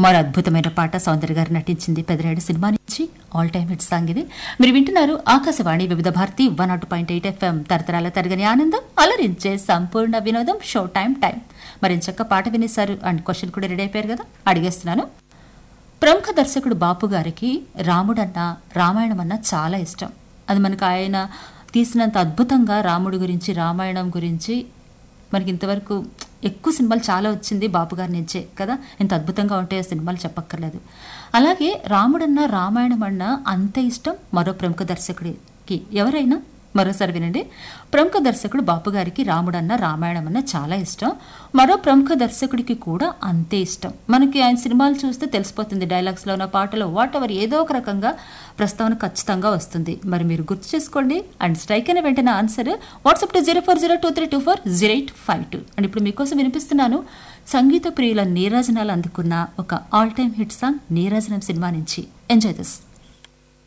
మరో అద్భుతమైన పాట సౌందర్య గారు నటించింది పెదరాయుడు సినిమా నుంచి ఆల్ టైమ్ హిట్ సాంగ్ ఇది మీరు వింటున్నారు Akashvani Vividh Bharati one nought point eight FM తరతరాల తరగని ఆనందం అలరించే సంపూర్ణ వినోదం షో టైం టైం మరి చక్క పాట వినేశారు అండ్ క్వశ్చన్ కూడా రెడీ అయిపోయారు కదా అడిగేస్తున్నాను ప్రముఖ దర్శకుడు బాపు గారికి రాముడన్న రామాయణం అన్న చాలా ఇష్టం అది మనకు ఆయన తీసినంత అద్భుతంగా రాముడి గురించి రామాయణం గురించి మనకి ఇంతవరకు ఎక్కువ సినిమాలు చాలా వచ్చింది బాపు గారి నుంచే కదా ఎంత అద్భుతంగా ఉంటాయో సినిమాలు చెప్పక్కర్లేదు అలాగే రాముడన్న రామాయణం అన్న అంత ఇష్టం మరో ప్రముఖ దర్శకుడికి ఎవరైనా మరోసారి వినండి ప్రముఖ దర్శకుడు బాపు గారికి రాముడన్న రామాయణం అన్న చాలా ఇష్టం మరో ప్రముఖ దర్శకుడికి కూడా అంతే ఇష్టం మనకి ఆయన సినిమాలు చూస్తే తెలిసిపోతుంది డైలాగ్స్లో ఉన్న పాటలో వాట్ ఎవర్ ఏదో ఒక రకంగా ప్రస్తావన ఖచ్చితంగా వస్తుంది మరి మీరు గుర్తు చేసుకోండి అండ్ స్ట్రైక్ అయిన వెంటనే answer WhatsApp to zero four zero two three two four zero eight five two and ఇప్పుడు మీకోసం వినిపిస్తున్నాను సంగీత ప్రియుల నీరాజనాలు అందుకున్న ఒక all time hit song Neerajanam సినిమా నుంచి ఎంజాయ్ దిస్